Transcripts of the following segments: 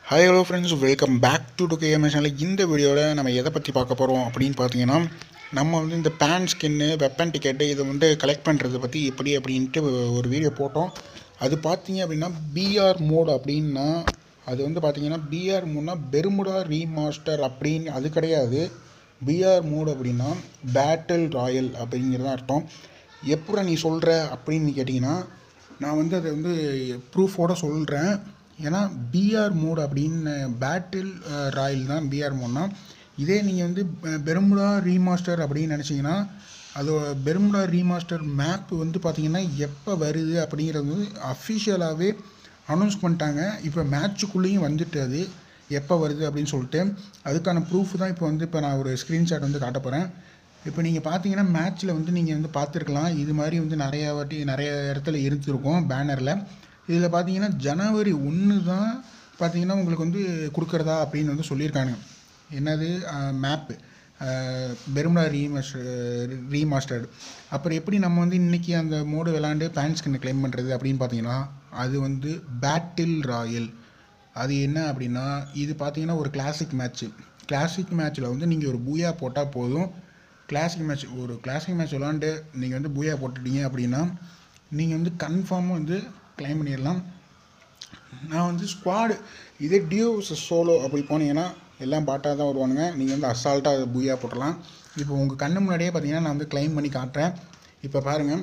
hi hello friends welcome back to to KMS channel இந்த வீடியோவில் நம்ம எதை பற்றி பார்க்க போகிறோம் அப்படின்னு பார்த்தீங்கன்னா நம்ம வந்து இந்த பேன் ஸ்கின்னு வெப்பன் டிக்கெட்டு இதை வந்து கலெக்ட் பண்ணுறதை பற்றி எப்படி அப்படின்ட்டு ஒரு வீடியோ போட்டோம் அது பார்த்தீங்க அப்படின்னா பிஆர் மோட் அப்படின்னா அது வந்து பார்த்தீங்கன்னா பிஆர் மோட்னா பெருமுடா ரீமாஸ்டர் அப்படின்னு அது கிடையாது பிஆர் மோட் அப்படின்னா பேட்டில் ராயல் அப்படிங்கிறது அர்த்தம் எப்போ நீ சொல்கிற அப்படின்னு கேட்டிங்கன்னா நான் வந்து அதை வந்து ப்ரூஃபோட சொல்கிறேன் ஏன்னா பிஆர் மோட் அப்படின்னு பேட்டில் ராயல் தான் பிஆர் மோட்னா இதே நீங்கள் வந்து பெ- பெர்முடா ரீமாஸ்டர் அப்படின்னு நினச்சிங்கன்னா அது பெர்முடா ரீமாஸ்டர் மேப் வந்து பார்த்தீங்கன்னா எப்போ வருது அப்படிங்கிறது வந்து அஃபிஷியலாகவே அனௌன்ஸ் பண்ணிட்டாங்க இப்போ மேட்ச்சுக்குள்ளேயும் வந்துட்டு அது எப்போ வருது அப்படின்னு சொல்லிட்டு அதுக்கான ப்ரூஃப் தான் இப்போ வந்து இப்போ நான் ஒரு ஸ்க்ரீன்ஷாட் வந்து காட்ட போகிறேன் இப்போ நீங்கள் பார்த்தீங்கன்னா மேட்ச்சில் வந்து நீங்கள் வந்து பார்த்துருக்கலாம் இது மாதிரி வந்து நிறைய வாட்டி நிறைய இடத்துல இருந்திருக்கும் பேனரில் இதில் பார்த்தீங்கன்னா ஜனவரி ஒன்று தான் பார்த்தீங்கன்னா உங்களுக்கு வந்து கொடுக்குறதா அப்படின்னு வந்து சொல்லியிருக்காங்க என்னது மேப்பு பெருமுடா ரீமாஸ்டர் ரீமாஸ்டர்டு அப்புறம் எப்படி நம்ம வந்து இன்றைக்கி அந்த மோடு விளாண்டு பேன் ஸ்கின்னை கிளைம் பண்ணுறது அப்படின்னு பார்த்தீங்கன்னா அது வந்து பேட்டில் ராயல் அது என்ன அப்படின்னா இது பார்த்தீங்கன்னா ஒரு கிளாசிக் மேட்ச்சு கிளாசிக் மேட்ச்சில் வந்து நீங்கள் ஒரு பூயா போட்டால் போதும் கிளாசிக் மேட்ச் ஒரு கிளாசிக் மேட்ச் விளாண்டு நீங்கள் வந்து பூயா போட்டுட்டீங்க அப்படின்னா நீங்கள் வந்து கன்ஃபார்மாக வந்து கிளைம் பண்ணிடலாம் நான் வந்து ஸ்குவாடு இதே டியோ சோலோ அப்படி போனீங்கன்னா எல்லாம் பாட்டாக தான் வருவானுங்க நீங்கள் வந்து அசால்ட்டாக பூயா போட்டுடலாம் இப்போ உங்கள் கண்ணு முன்னாடியே பார்த்தீங்கன்னா நான் வந்து கிளைம் பண்ணி காட்டுறேன் இப்போ பாருங்கள்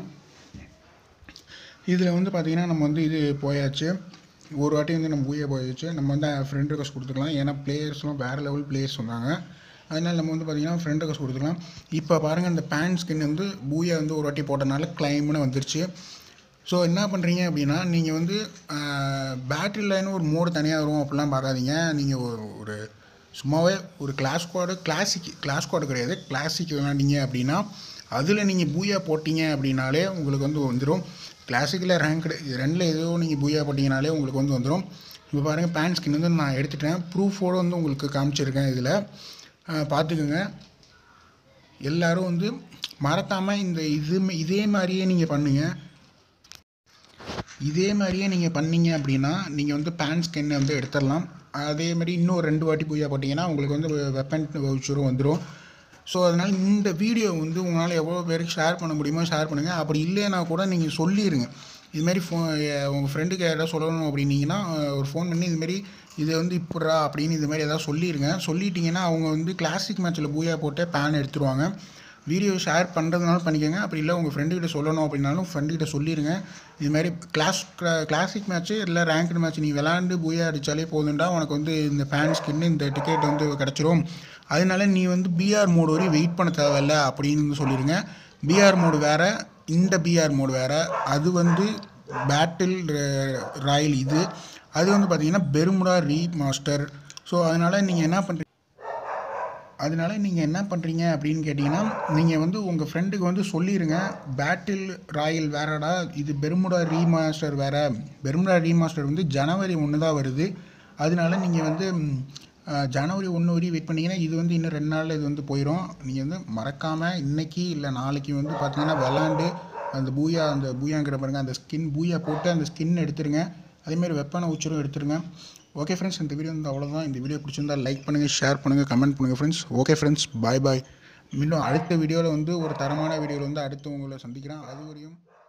இதில் வந்து பார்த்தீங்கன்னா நம்ம வந்து இது போயாச்சு ஒரு வாட்டி வந்து நம்ம பூயா போயாச்சு நம்ம வந்து ஃப்ரெண்ட் ரெக்வஸ்ட் கொடுத்துக்கலாம் ஏன்னா பிளேயர்ஸ்லாம் வேறு லெவல் பிளேயர்ஸ் வந்தாங்க அதனால் நம்ம வந்து பார்த்தீங்கன்னா ஃப்ரெண்ட் ரெக்வஸ்ட் கொடுத்துக்கலாம் இப்போ பாருங்கள் இந்த பேண்ட் ஸ்கின் வந்து பூயா வந்து ஒரு வாட்டி போட்டனால கிளைம்னு வந்துருச்சு ஸோ என்ன பண்ணுறீங்க அப்படின்னா நீங்கள் வந்து பேட்டரி லைன் ஒரு மோடு தனியாக வரும் அப்படிலாம் பார்க்காதீங்க நீங்கள் ஒரு ஒரு சும்மாவே ஒரு class squad classic class squad கிடையாது கிளாசிக் விளாண்டிங்க அப்படின்னா அதில் நீங்கள் பூயா போட்டீங்க அப்படின்னாலே உங்களுக்கு வந்து வந்துடும் கிளாசிக்கில் ரேங்க்டு இது ரெண்டில் ஏதோ நீங்கள் பூயா போட்டிங்கனாலே உங்களுக்கு வந்து வந்துடும் இப்போ பாருங்கள் பேண்ட் ஸ்கின் வந்து நான் எடுத்துட்டேன் ப்ரூஃபோடு வந்து உங்களுக்கு காமிச்சிருக்கேன் இதில் பார்த்துக்குங்க எல்லாரும் வந்து மறக்காமல் இந்த இது இதே மாதிரியே நீங்கள் பண்ணுங்கள் இதே மாதிரியே நீங்கள் பண்ணீங்க அப்படின்னா நீங்கள் வந்து பேண்ட் ஸ்கின் வந்து எடுத்துடலாம் அதே மாதிரி இன்னும் ரெண்டு வாட்டி பூஜா போட்டிங்கன்னா உங்களுக்கு வந்து வெப்பன் வவுச்சரும் வந்துடும் ஸோ அதனால் இந்த வீடியோ வந்து உங்களால் எவ்வளோ பேருக்கு ஷேர் பண்ண முடியுமோ ஷேர் பண்ணுங்கள் அப்படி இல்லைன்னா கூட நீங்கள் சொல்லிடுங்க இதுமாரி ஃபோ உங்கள் ஃப்ரெண்டுக்கு யாராவது சொல்லணும் அப்படின்னீங்கன்னா ஒரு ஃபோன் பண்ணி இதுமாரி இது வந்து இப்படா அப்படின்னு இது மாதிரி ஏதாவது சொல்லிடுங்க சொல்லிட்டீங்கன்னா அவங்க வந்து கிளாசிக் மேட்ச்சில் பூயா போட்டு பேன் எடுத்துருவாங்க வீடியோ ஷேர் பண்ணுறதுனால பண்ணிக்கோங்க அப்படி இல்லை உங்கள் ஃப்ரெண்டுக்கிட்ட சொல்லணும் அப்படின்னாலும் ஃப்ரெண்டுக்கிட்ட சொல்லிடுங்க இது மாதிரி கிளாஸ் கிளாசிக் மேட்ச்சு இல்லை ரேங்க்டு மேட்ச் நீ விளாண்டு பூயா அடித்தாலே போதுண்டா உனக்கு வந்து இந்த ஃபேன் ஸ்கின்னு இந்த டிக்கெட் வந்து கிடச்சிரும் அதனால நீ வந்து பிஆர் மோடு வரையும் வெயிட் பண்ண தேவையில்ல அப்படின்னு வந்து சொல்லிடுங்க பிஆர் மோடு வேறு இந்த பிஆர் மோடு வேறு அது வந்து பேட்டில் ராயல் இது அது வந்து பார்த்தீங்கன்னா பெருமுடா ரீ மாஸ்டர் ஸோ அதனால் நீங்கள் என்ன பண்ணுறீங்க அதனால நீங்கள் என்ன பண்ணுறீங்க அப்படின்னு கேட்டிங்கன்னா நீங்கள் வந்து உங்கள் ஃப்ரெண்டுக்கு வந்து சொல்லிடுங்க பேட்டில் ராயல் வேறடா இது பெருமுடா ரீமாஸ்டர் வேற பெருமுடா ரீமாஸ்டர் வந்து ஜனவரி ஒன்று தான் வருது அதனால நீங்கள் வந்து ம், அஹ், ஜனவரி ஒன்று வரையும் வெயிட் பண்ணீங்கன்னா இது வந்து இன்னும் ரெண்டு நாளில் இது வந்து போயிடும் நீங்கள் வந்து மறக்காமல் இன்னைக்கு இல்லை நாளைக்கு வந்து பார்த்தீங்கன்னா விளாண்டு அந்த பூயா அந்த பூயாங்கிற பாருங்க அந்த ஸ்கின் பூயா போட்டு அந்த ஸ்கின் எடுத்துருங்க அதேமாதிரி வெப்பனை உச்சரும் எடுத்துருங்க ஓகே ஃப்ரெண்ட்ஸ் இந்த வீடியோ வந்து அவ்வளோதான் இந்த வீடியோ பிடிச்சிருந்தா லைக் பண்ணுங்கள் ஷேர் பண்ணுங்கள் கமெண்ட் பண்ணுங்கள் friends okay friends bye bye மீண்டும் அடுத்த வீடியோவில் வந்து ஒரு தரமான வீடியோவில் வந்து அடுத்து உங்களை சந்திக்கிறேன் அது வரையும்